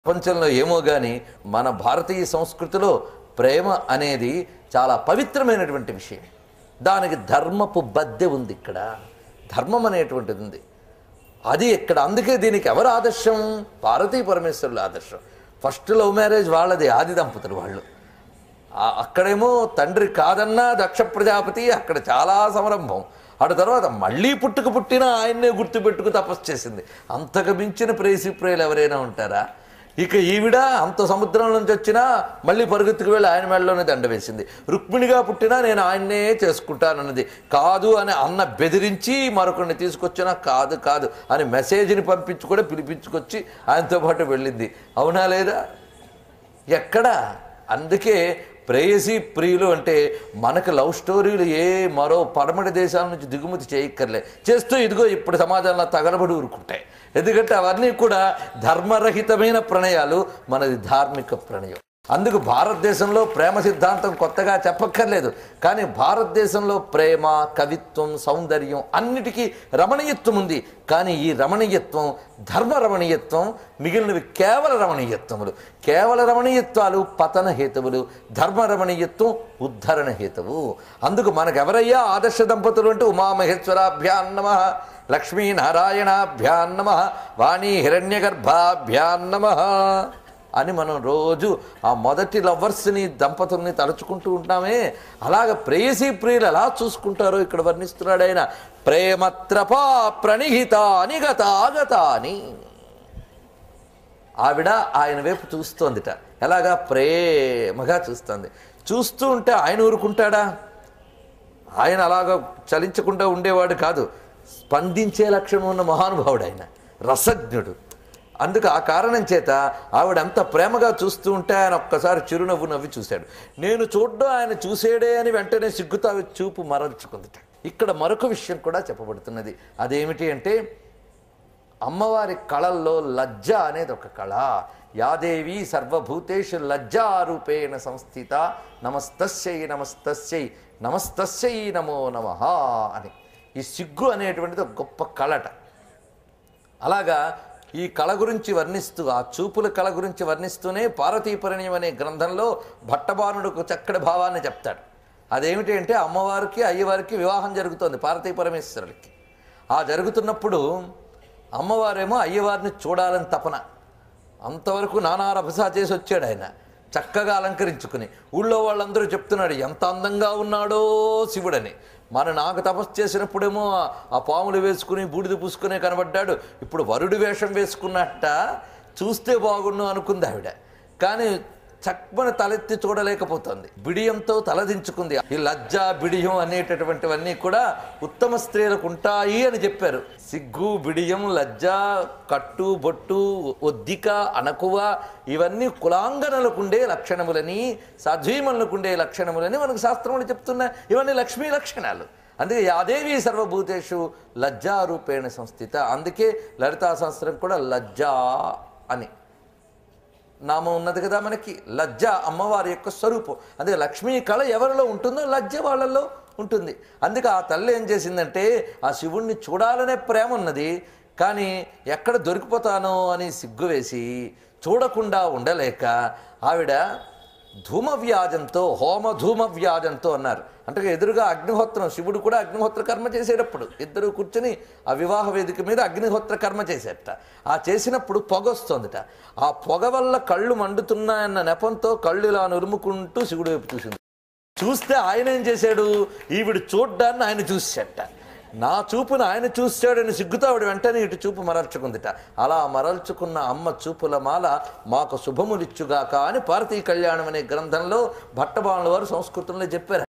ప్రపంచంలో ఏమో కానీ మన భారతీయ సంస్కృతిలో ప్రేమ అనేది చాలా పవిత్రమైనటువంటి విషయం దానికి ధర్మపు బద్దె ఉంది ఇక్కడ ధర్మం అనేటువంటిది ఉంది అది ఇక్కడ అందుకే దీనికి ఎవరు ఆదర్శం పార్వతీ పరమేశ్వరుల ఆదర్శం ఫస్ట్ లవ్ మ్యారేజ్ వాళ్ళది ఆది దంపతులు వాళ్ళు ఆ- అక్కడేమో తండ్రి కాదన్నా దక్ష ప్రజాపతి అక్కడ చాలా సంరంభం ఆడ తర్వాత మళ్ళీ పుట్టుక పుట్టిన ఆయన్నే గుర్తుపెట్టుకు తపస్సు చేసింది అంతకు మించిన ప్రేసి ప్రేయలు ఎవరైనా ఉంటారా ఇక ఈవిడ అంత సముద్రం నుంచి వచ్చినా మళ్ళీ పరుగుతుకు వెళ్ళి ఆయన మెడలోనే దండ వేసింది రుక్మిణిగా పుట్టినా నేను ఆయన్నే చేసుకుంటానన్నది కాదు అని అన్న బెదిరించి మరొకరిని తీసుకొచ్చినా కాదు కాదు అని మెసేజ్ని పంపించి కూడా పిలిపించుకొచ్చి ఆయనతో పాటు వెళ్ళింది అవునా లేదా ఎక్కడ అందుకే ప్రేయసి ప్రియులు అంటే మనకు లవ్ స్టోరీలు ఏ మరో పడమటి దేశాల నుంచి దిగుమతి చేయక్కర్లే చేస్తూ ఇదిగో ఇప్పుడు సమాజంలో తగలబడి ఊరుకుంటాయి ఎందుకంటే అవన్నీ కూడా ధర్మరహితమైన ప్రణయాలు మనది ధార్మిక ప్రణయం అందుకు భారతదేశంలో ప్రేమ సిద్ధాంతం కొత్తగా చెప్పక్కర్లేదు కానీ భారతదేశంలో ప్రేమ కవిత్వం సౌందర్యం అన్నిటికీ రమణీయత్వం ఉంది కానీ ఈ రమణీయత్వం ధర్మ రమణీయత్వం మిగిలినవి కేవల రమణీయత్వములు కేవల రమణీయత్వాలు పతన హేతువులు ధర్మ రమణీయత్వం ఉద్ధరణ హేతువు అందుకు మనకు ఎవరయ్యా ఆదర్శ దంపతులు అంటే ఉమామహేశ్వరాభ్యాన్ నమ లక్ష్మీనారాయణాభ్యాన్ నమ వాణి హిరణ్యగర్భాభ్యాన్ నమ అని మనం రోజు ఆ మొదటి లవర్స్ని దంపతుల్ని తలుచుకుంటూ ఉంటామే అలాగ ప్రేయసి ప్రియులు ఎలా చూసుకుంటారో ఇక్కడ వర్ణిస్తున్నాడు ఆయన ప్రేమత్రపా ప్రణిహిత నిగత ఆగత అని ఆవిడ ఆయన వైపు చూస్తోందిట ఎలాగా ప్రేమగా చూస్తోంది చూస్తూ ఉంటే ఆయన ఊరుకుంటాడా ఆయన అలాగా చలించకుండా ఉండేవాడు కాదు స్పందించే లక్షణం ఉన్న మహానుభావుడు ఆయన రసజ్ఞుడు అందుకు ఆ కారణం చేత ఆవిడ అంత ప్రేమగా చూస్తూ ఉంటే ఆయన ఒక్కసారి చిరునవ్వు నవ్వి చూశాడు నేను చూడ్డం ఆయన చూసేడే అని వెంటనే సిగ్గుతో ఆవిడ చూపు మరల్చుకుందిట ఇక్కడ మరొక విషయం కూడా చెప్పబడుతున్నది అదేమిటి అంటే అమ్మవారి కళల్లో లజ్జ అనేది ఒక కళ యాదేవి సర్వభూతేషు లజ్జారూపేణ సంస్థిత నమస్తస్యై నమస్తస్యై నమస్తస్యై నమో నమ అని ఈ సిగ్గు అనేటువంటిది ఒక గొప్ప కళట అలాగా ఈ కళ గురించి వర్ణిస్తూ ఆ చూపుల కళ గురించి వర్ణిస్తూనే పార్వతీపరిణయం అనే గ్రంథంలో భట్టబానుడుకు చక్కటి భావాన్ని చెప్తాడు అదేమిటి అంటే అమ్మవారికి అయ్యవారికి వివాహం జరుగుతోంది పార్వతీ పరమేశ్వరులకి ఆ జరుగుతున్నప్పుడు అమ్మవారేమో అయ్యవారిని చూడాలని తపన అంతవరకు నానా రభసా చేసి వచ్చాడు ఆయన చక్కగా అలంకరించుకుని ఊళ్ళో వాళ్ళందరూ చెప్తున్నాడు ఎంత అందంగా ఉన్నాడో శివుడని మన నాకు తపస్సు చేసినప్పుడేమో ఆ- ఆ పాములు వేసుకుని బూడిద పూసుకునే కనబడ్డాడు ఇప్పుడు వరుడి వేషం వేసుకున్నట్ట చూస్తే బాగుండు అనుకుంది ఆవిడ కానీ చక్కన తలెత్తి చూడలేకపోతుంది బిడియంతో తలదించుకుంది ఈ లజ్జ బిడియం అనేటటువంటివన్నీ కూడా ఉత్తమ స్త్రీలకు ఉంటాయి అని చెప్పారు సిగ్గు బిడియం లజ్జ కట్టు బొట్టు ఒద్దిక అణకువ ఇవన్నీ కులాంగనలకు ఉండే లక్షణములని సాధ్వీమనులకు ఉండే లక్షణములని మనకు శాస్త్రములు చెప్తున్నాయి ఇవన్నీ లక్ష్మీ లక్షణాలు అందుకే యాదేవి సర్వభూతేషు లజ్జారూపేణ సంస్థిత అందుకే లలితా శాస్త్రం కూడా లజ్జా అని నామం ఉన్నది కదా మనకి లజ్జ అమ్మవారి యొక్క స్వరూపం అదే లక్ష్మీ కళ ఎవరిలో ఉంటుందో లజ్జ వాళ్ళల్లో ఉంటుంది అందుకే ఆ తల్లి ఏం చేసిందంటే ఆ శివుణ్ణి చూడాలనే ప్రేమ ఉన్నది కానీ ఎక్కడ దొరికిపోతానో అని సిగ్గు వేసి చూడకుండా ఉండలేక ఆవిడ ధూమ వ్యాజంతో హోమ ధూమ వ్యాజంతో అన్నారు అంటే ఎదురుగా అగ్నిహోత్రం శివుడు కూడా అగ్నిహోత్ర కర్మ చేసేటప్పుడు ఇద్దరు కూర్చొని ఆ వివాహ వేదిక మీద అగ్నిహోత్ర కర్మ చేసేట ఆ చేసినప్పుడు పొగ వస్తుందిట ఆ పొగ వల్ల కళ్ళు మండుతున్నాయన్న నెపంతో కళ్ళు ఇలా నురుముకుంటూ శివుడు వైపు చూసింది చూస్తే ఆయన ఏం చేశాడు ఈవిడ చూడ్డాన్ని ఆయన చూసేట నా చూపును ఆయన చూశాడని సిగ్గుతో ఆవిడ వెంటనే ఇటు చూపు మరల్చుకుందిట అలా మరల్చుకున్న అమ్మ చూపుల మాల మాకు శుభములిచ్చుగాక అని భారతీయ కళ్యాణం అనే గ్రంథంలో భట్టబాణుల వారు సంస్కృతంలో చెప్పారు